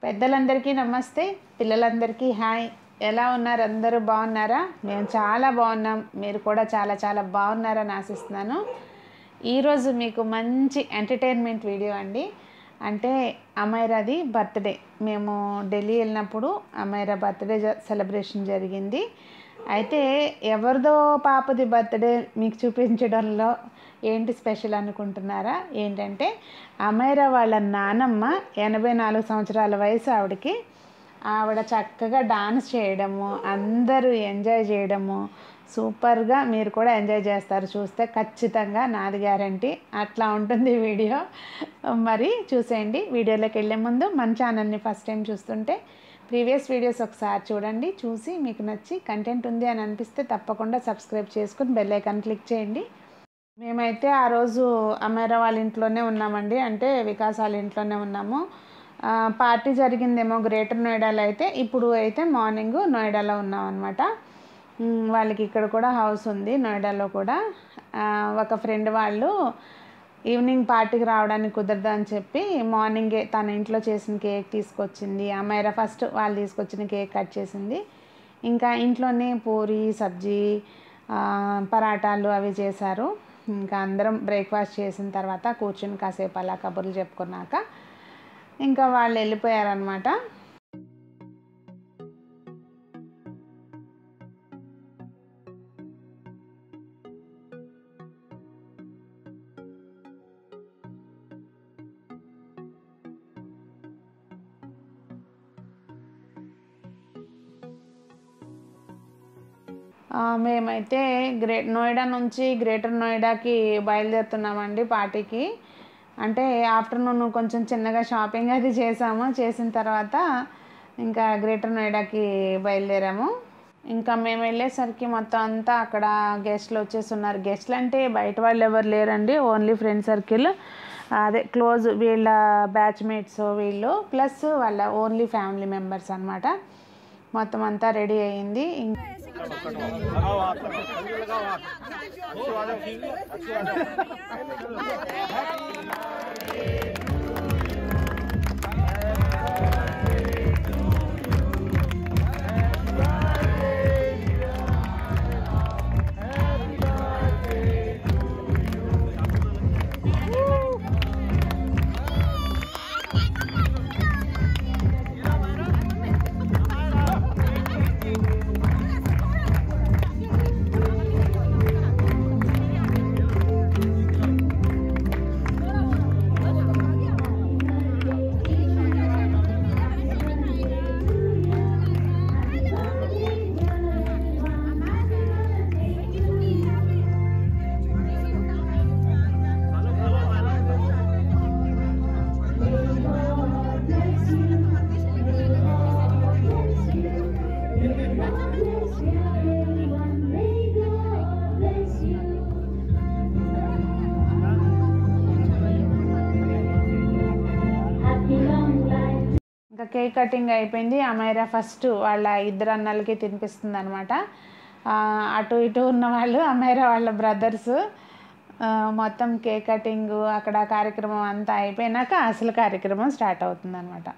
పెద్దలందరికీ నమస్తే పిల్లలందరికీ హాయ్ ఎలా ఉన్నారు అందరూ బాగున్నారా మేము చాలా బాగున్నాం మీరు కూడా చాలా చాలా బాగున్నారని ఆశిస్తున్నాను ఈరోజు మీకు మంచి ఎంటర్టైన్మెంట్ వీడియో అండి అంటే అమైరాది బర్త్డే మేము ఢిల్లీ వెళ్ళినప్పుడు అమైరా బర్త్డే జ- సెలబ్రేషన్ జరిగింది అయితే ఎవరిదో పాపది బర్త్డే మీకు చూపించడంలో ఏంటి స్పెషల్ అనుకుంటున్నారా ఏంటంటే అమైరా వాళ్ళ నానమ్మ ఎనభై నాలుగు సంవత్సరాల వయసు ఆవిడకి ఆవిడ చక్కగా డాన్స్ చేయడము అందరూ ఎంజాయ్ చేయడము సూపర్గా మీరు కూడా ఎంజాయ్ చేస్తారు చూస్తే ఖచ్చితంగా నాది గ్యారంటీ అట్లా ఉంటుంది ఈ వీడియో మరి చూసేయండి వీడియోలోకి వెళ్ళే ముందు మన ఛానల్ని ఫస్ట్ టైం చూస్తుంటే ప్రీవియస్ వీడియోస్ ఒకసారి చూడండి చూసి మీకు నచ్చి కంటెంట్ ఉంది అని అనిపిస్తే తప్పకుండా సబ్స్క్రైబ్ చేసుకుని బెల్ ఐకాన్ క్లిక్ చేయండి మేమైతే ఆ రోజు అమేరా వాళ్ళ ఇంట్లోనే ఉన్నామండి అంటే వికాస్ వాళ్ళ ఇంట్లోనే ఉన్నాము ఆ, పార్టీ జరిగిందేమో గ్రేటర్ నోయిడాలో అయితే ఇప్పుడు అయితే మార్నింగ్ నోయిడాలో ఉన్నాం అనమాట వాళ్ళకి ఇక్కడ కూడా హౌస్ ఉంది నోయిడాలో కూడా ఆ, ఒక ఫ్రెండ్ వాళ్ళు ఈవినింగ్ పార్టీకి రావడానికి కుదరదు అని చెప్పి మార్నింగే తన ఇంట్లో చేసిన కేక్ తీసుకొచ్చింది అమ్మాయిరా ఫస్ట్ వాళ్ళు తీసుకొచ్చిన కేక్ కట్ చేసింది ఇంకా ఇంట్లోనే పూరి సబ్జీ ఆ, పరాటాలు అవి చేశారు ఇంకా అందరం బ్రేక్ఫాస్ట్ చేసిన తర్వాత కూర్చుని కాసేపు అలా కబుర్లు చెప్పుకున్నాక ఇంకా వాళ్ళు వెళ్ళిపోయారనమాట ఆ, మేమైతే గ్రే నోయిడా నుంచి గ్రేటర్ నోయిడాకి బయలుదేరుతున్నామండి పార్టీకి అంటే ఆఫ్టర్నూన్ కొంచెం చిన్నగా షాపింగ్ అది చేసాము చేసిన తర్వాత ఇంకా గ్రేటర్ నోయిడాకి బయలుదేరాము ఇంకా మేము వెళ్ళేసరికి మొత్తం అంతా అక్కడ గెస్ట్లు వచ్చేసి ఉన్నారు గెస్ట్లు అంటే బయట వాళ్ళు ఎవరు లేరండి ఓన్లీ ఫ్రెండ్ సర్కిల్ అదే క్లోజ్ వీళ్ళ బ్యాచ్మేట్స్ వీళ్ళు ప్లస్ వాళ్ళ ఓన్లీ ఫ్యామిలీ మెంబర్స్ అన్నమాట మొత్తం అంతా రెడీ అయ్యింది ఇం- ఇంకా కేక్ కటింగ్ అయిపోయింది అమైరా ఫస్ట్ వాళ్ళ ఇద్దరు అన్నలకి తినిపిస్తుంది అనమాట అటు ఇటు ఉన్న వాళ్ళు అమైరా వాళ్ళ బ్రదర్స్ మొత్తం కేక్ కటింగ్ అక్కడ కార్యక్రమం అంతా అయిపోయినాక అసలు కార్యక్రమం స్టార్ట్ అవుతుంది అనమాట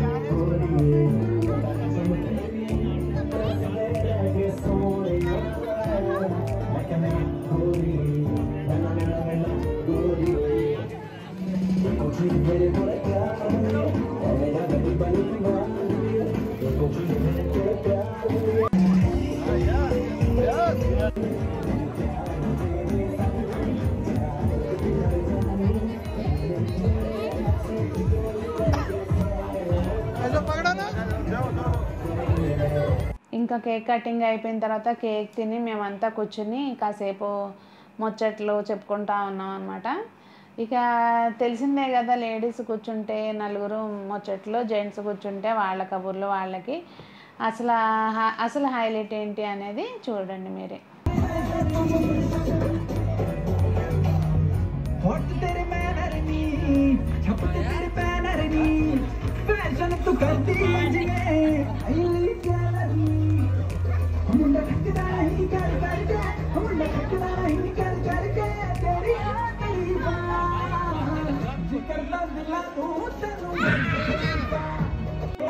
ఇంకా కేక్ కటింగ్ అయిపోయిన తర్వాత కేక్ తిని మేమంతా కూర్చుని కాసేపు ముచ్చట్లు చెప్పుకుంటా ఉన్నాం అనమాట ఇక తెలిసిందే కదా లేడీస్ కూర్చుంటే నలుగురు ముచ్చట్లు జెంట్స్ కూర్చుంటే వాళ్ళ కబుర్లు వాళ్ళకి అసలు హ- అసలు హైలైట్ ఏంటి అనేది చూడండి మీరే हॉट तेरे बैनर नी छपते तेरे बैनर नी फैशन तू करती जिए आईली गैलरी मुंडा खटदा नहीं कर कर के मुंडा खटदा नहीं कर कर के तेरी तेरी बात जिकर ला दिला तू तेनू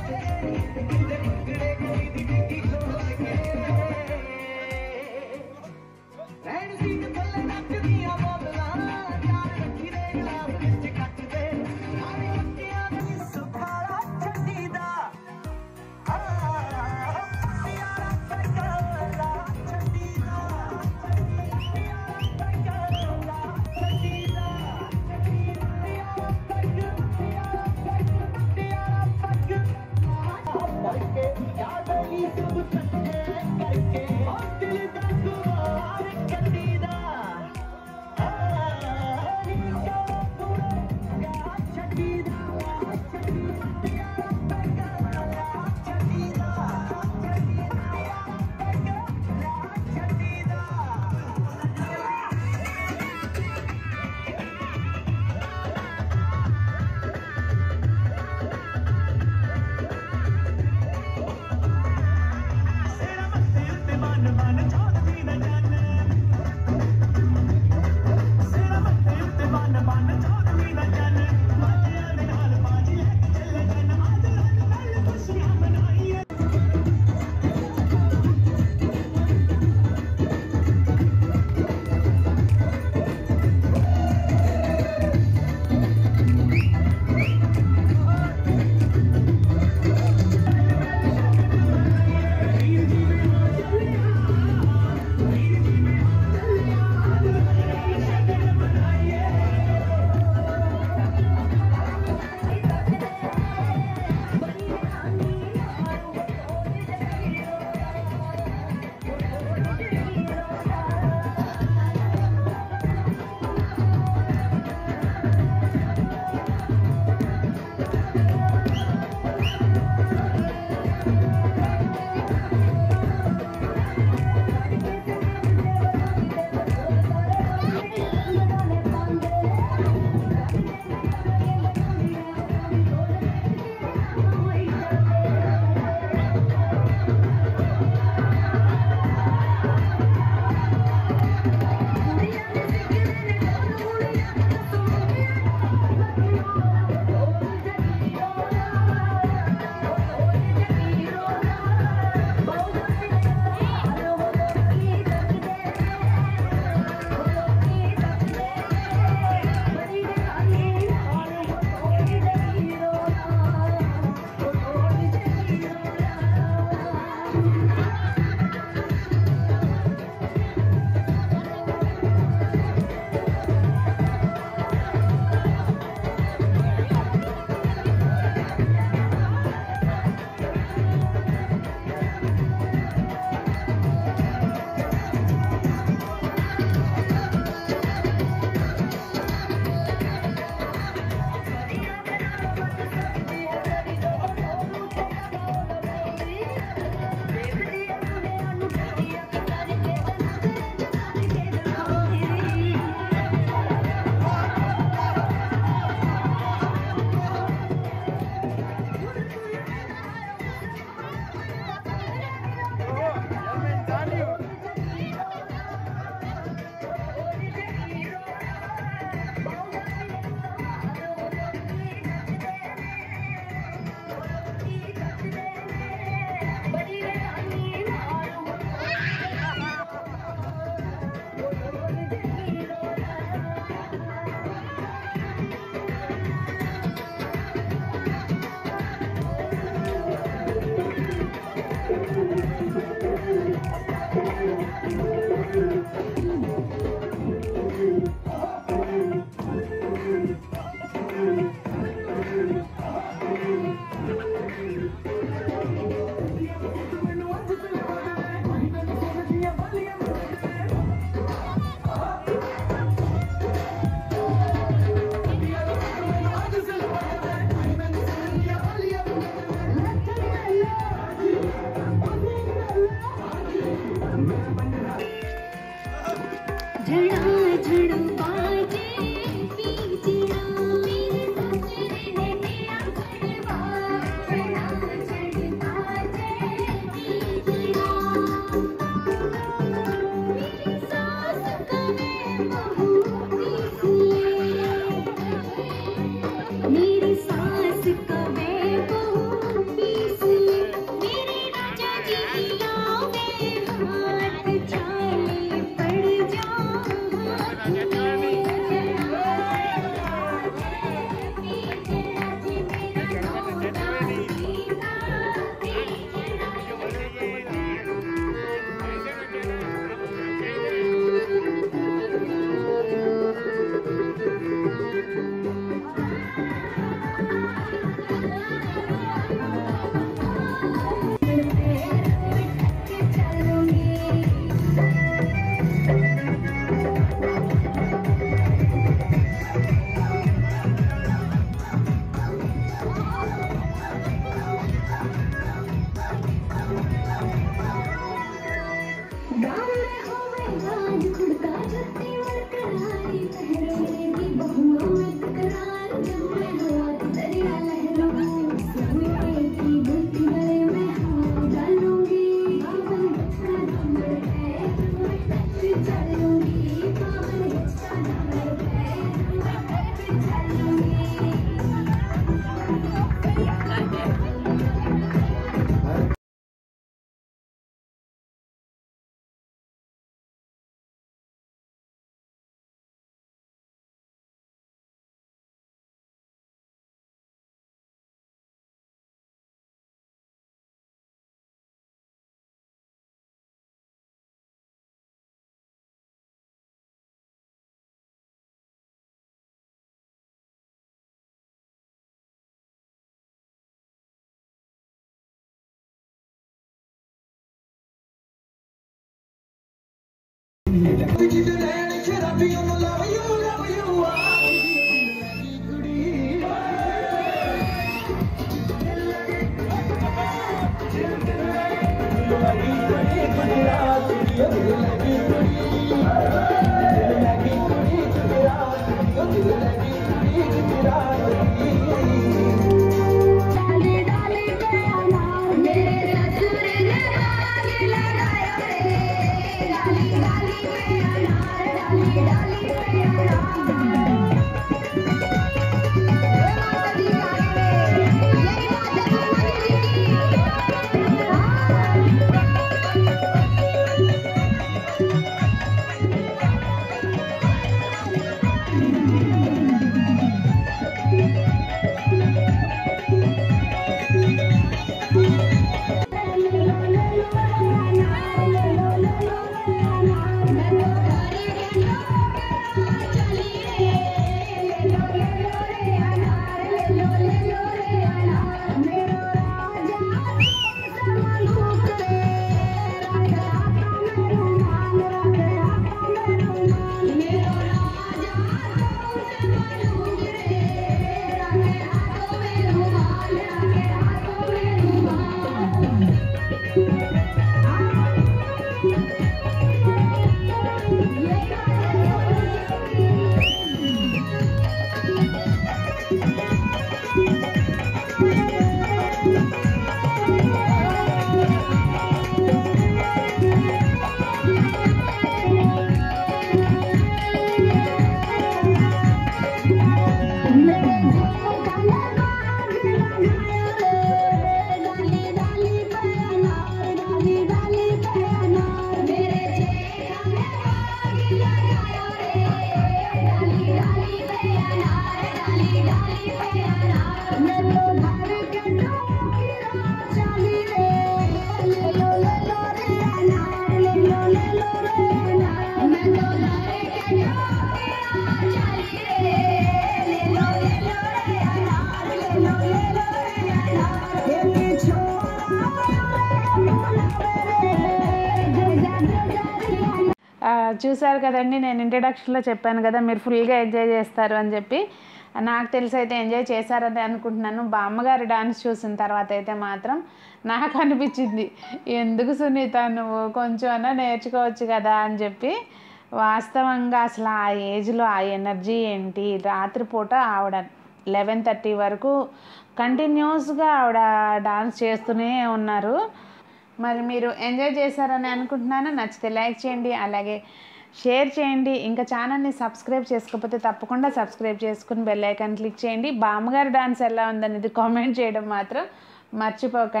ఆ, చూశారు కదండి నేను ఇంట్రడక్షన్లో చెప్పాను కదా మీరు ఫుల్గా ఎంజాయ్ చేస్తారు అని చెప్పి నాకు తెలిసి అయితే ఎంజాయ్ చేశారని అనుకుంటున్నాను బామ్మగారి డాన్స్ చూసిన తర్వాత అయితే మాత్రం నాకు అనిపించింది ఎందుకు సునీత నువ్వు కొంచెం అన్నా నేర్చుకోవచ్చు కదా అని చెప్పి వాస్తవంగా అసలు ఆ ఏజ్లో ఆ ఎనర్జీ ఏంటి రాత్రిపూట ఆవిడ లెవెన్ థర్టీ వరకు కంటిన్యూస్గా ఆవిడ డాన్స్ చేస్తూనే ఉన్నారు మరి మీరు ఎంజాయ్ చేశారని అనుకుంటున్నాను నచ్చితే లైక్ చేయండి అలాగే షేర్ చేయండి ఇంకా ఛానల్ని సబ్స్క్రైబ్ చేసుకోకపోతే తప్పకుండా సబ్స్క్రైబ్ చేసుకుని బెల్ ఐకాన్ క్లిక్ చేయండి బామ్మగారి డాన్స్ ఎలా ఉందనేది కామెంట్ చేయడం మాత్రం మర్చిపోకండి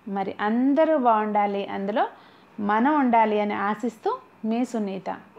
మరి అందరూ బాగుండాలి అందులో మనం ఉండాలి అని ఆశిస్తూ మీ సునీత